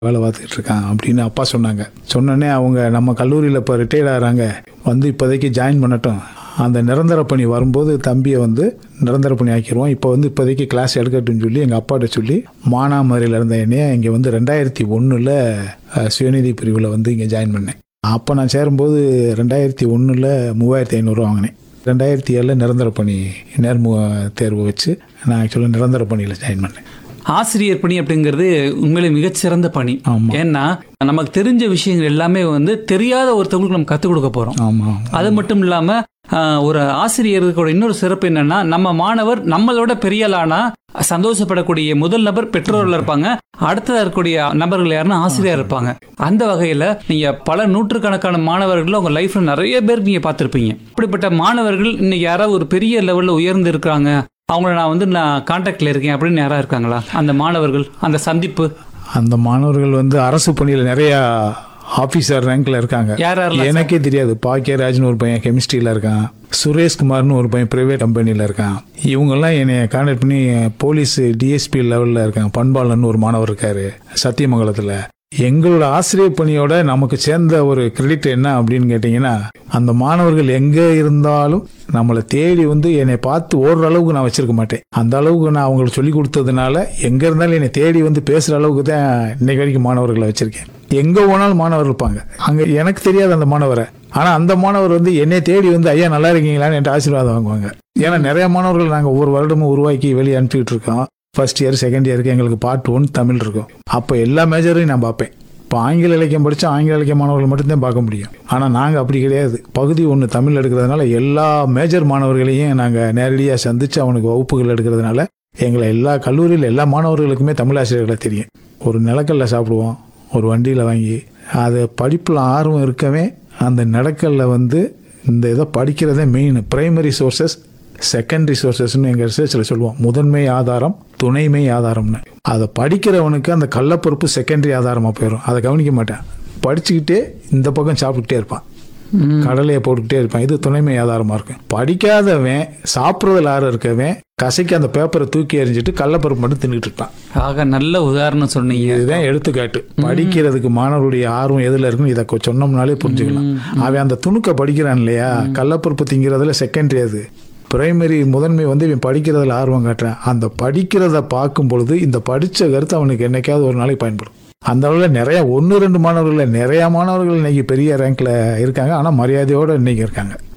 வேலை பார்த்துக்கிட்டு இருக்கான் அப்படின்னு அப்பா சொன்னாங்க சொன்னோடனே அவங்க நம்ம கல்லூரியில் இப்போ ரிட்டையர்ட் ஆகிறாங்க வந்து இப்போதைக்கு ஜாயின் பண்ணட்டும் அந்த நிரந்தர பணி வரும்போது தம்பியை வந்து நிரந்தர பணி ஆக்கிடுவோம் இப்போ வந்து இப்போதைக்கு கிளாஸ் எடுக்கட்டும்னு சொல்லி எங்கள் அப்பாட்ட சொல்லி மானாமரியில் இருந்த என்னைய இங்கே வந்து ரெண்டாயிரத்தி ஒன்றில் சுயநிதி பிரிவில் வந்து இங்கே ஜாயின் பண்ணேன் அப்போ நான் சேரும்போது ரெண்டாயிரத்தி ஒன்றில் மூவாயிரத்தி ஐநூறுரூவா வாங்கினேன் ரெண்டாயிரத்தி ஏழில் நிரந்தர பணி நேர்முக தேர்வு வச்சு நான் ஆக்சுவலாக நிரந்தர பணியில் ஜாயின் பண்ணேன் ஆசிரியர் பணி அப்படிங்கிறது உண்மையிலே மிகச்சிறந்த பணி ஆமா. ஏன்னா நமக்கு தெரிஞ்ச விஷயங்கள் எல்லாமே வந்து தெரியாத ஒருத்தவங்களுக்கு நம்ம கற்றுக் கொடுக்க போறோம் ஆமாம் அது மட்டும் இல்லாம ஆஹ், ஒரு ஆசிரியருக்கோட இன்னொரு சிறப்பு என்னன்னா நம்ம மாணவர் நம்மளோட பெரிய ஆளானா சந்தோஷப்படக்கூடிய முதல் நபர் பெற்றோர்கள் இருப்பாங்க அடுத்ததா இருக்கக்கூடிய நபர்கள் யாருன்னா ஆசிரியர் இருப்பாங்க அந்த வகையில நீங்க பல நூற்றுக்கணக்கான மாணவர்கள் உங்க லைஃப்ல நிறைய பேர் நீங்க பார்த்திருப்பீங்க இப்படிப்பட்ட மாணவர்கள் இன்னைக்கு யாராவது ஒரு பெரிய லெவல்ல உயர்ந்து இருக்காங்க அவங்கள நான் வந்து நான் கான்டாக்ட்ல இருக்கேன் அப்படின்னு யாரா இருக்காங்களா அந்த மாணவர்கள் அந்த சந்திப்பு அந்த மாணவர்கள் வந்து அரசு பணியில் நிறையா ஆஃபீஸர் ரேங்க்ல இருக்காங்க யார் யாரெல்லாம் எனக்கே தெரியாது பாக்கியராஜ்னு ஒரு பையன் கெமிஸ்ட்ரியில் இருக்கான் சுரேஷ்குமார்னு ஒரு பையன் பிரைவேட் கம்பெனியில் இருக்கான் இவங்கெல்லாம் என்னை கான்டாக்ட் பண்ணி போலீஸ் டிஎஸ்பி லெவலில் இருக்காங்க பண்பாளன் ஒரு மாணவர் இருக்காரு சத்தியமங்கலத்தில் எங்களோட ஆசிரியர் பணியோட நமக்கு சேர்ந்த ஒரு கிரெடிட் என்ன அப்படின்னு கேட்டிங்கன்னா அந்த மாணவர்கள் எங்கே இருந்தாலும் நம்மளை தேடி வந்து என்னை பார்த்து ஓடுற அளவுக்கு நான் வச்சிருக்க மாட்டேன் அந்த அளவுக்கு நான் அவங்களுக்கு சொல்லி கொடுத்ததுனால எங்கே இருந்தாலும் என்னை தேடி வந்து பேசுகிற அளவுக்கு தான் இன்னைக்கு வரைக்கும் மாணவர்களை வச்சிருக்கேன் எங்கே போனாலும் மாணவர் இருப்பாங்க அங்கே எனக்கு தெரியாது அந்த மாணவரை ஆனால் அந்த மாணவர் வந்து என்னை தேடி வந்து ஐயா நல்லா இருக்கீங்களான்னு என்கிட்ட ஆசீர்வாதம் வாங்குவாங்க ஏன்னா நிறைய மாணவர்கள் நாங்கள் ஒவ்வொரு வருடமும் உருவாக்கி வெளியே அனுப்பிட்டு இருக்கோம் ஃபர்ஸ்ட் இயர் செகண்ட் இயருக்கு எங்களுக்கு பார்ட் ஒன் தமிழ் இருக்கும் அப்போ எல்லா மேஜரையும் நான் பார்ப்பேன் இப்போ ஆங்கில இலக்கியம் படித்தா ஆங்கில இலக்கிய மாணவர்கள் மட்டும்தான் பார்க்க முடியும் ஆனால் நாங்கள் அப்படி கிடையாது பகுதி ஒன்று தமிழ் எடுக்கிறதுனால எல்லா மேஜர் மாணவர்களையும் நாங்கள் நேரடியாக சந்தித்து அவனுக்கு வகுப்புகள் எடுக்கிறதுனால எங்களை எல்லா கல்லூரியில் எல்லா மாணவர்களுக்குமே தமிழ் ஆசிரியர்களை தெரியும் ஒரு நிலக்கல்ல சாப்பிடுவோம் ஒரு வண்டியில் வாங்கி அது படிப்பில் ஆர்வம் இருக்கவே அந்த நிலக்கல்ல வந்து இந்த இதை படிக்கிறதே மெயின் பிரைமரி சோர்சஸ் செகண்டரி சோர்சஸ்னு எங்கள் ரிசர்ச்சில் சொல்லுவோம் முதன்மை ஆதாரம் துணைமை ஆதாரம்னு அதை படிக்கிறவனுக்கு அந்த கள்ளப்பருப்பு செகண்டரி ஆதாரமாக போயிடும் அதை கவனிக்க மாட்டேன் படிச்சுக்கிட்டே இந்த பக்கம் சாப்பிட்டுக்கிட்டே இருப்பான் கடலையை போட்டுக்கிட்டே இருப்பான் இது துணைமை ஆதாரமாக இருக்கும் படிக்காதவன் சாப்பிட்றதுல ஆர்வம் இருக்கவன் கசைக்கு அந்த பேப்பரை தூக்கி எறிஞ்சிட்டு கள்ளப்பருப்பு மட்டும் தின்னுட்டு இருப்பான் ஆக நல்ல உதாரணம் சொன்னீங்க இதுதான் எடுத்துக்காட்டு படிக்கிறதுக்கு மாணவருடைய ஆர்வம் எதுல இருக்குன்னு இதை கொ- சொன்னோம்னாலே புரிஞ்சுக்கலாம் அவன் அந்த துணுக்க படிக்கிறான் இல்லையா கள்ளப்பருப்பு திங்கிறதுல செகண்டரி அது பிரைமரி முதன்மை வந்து இவன் படிக்கிறதுல ஆர்வம் காட்டுறான் அந்த படிக்கிறத பார்க்கும் பொழுது இந்த படிச்ச கருத்து அவனுக்கு என்னைக்காவது ஒரு நாளைக்கு பயன்படும் அந்த அளவில் நிறைய ஒன்று ரெண்டு மாணவர்கள் நிறைய மாணவர்கள் இன்னைக்கு பெரிய ரேங்க்ல இருக்காங்க ஆனால் மரியாதையோடு இன்னைக்கு இருக்காங்க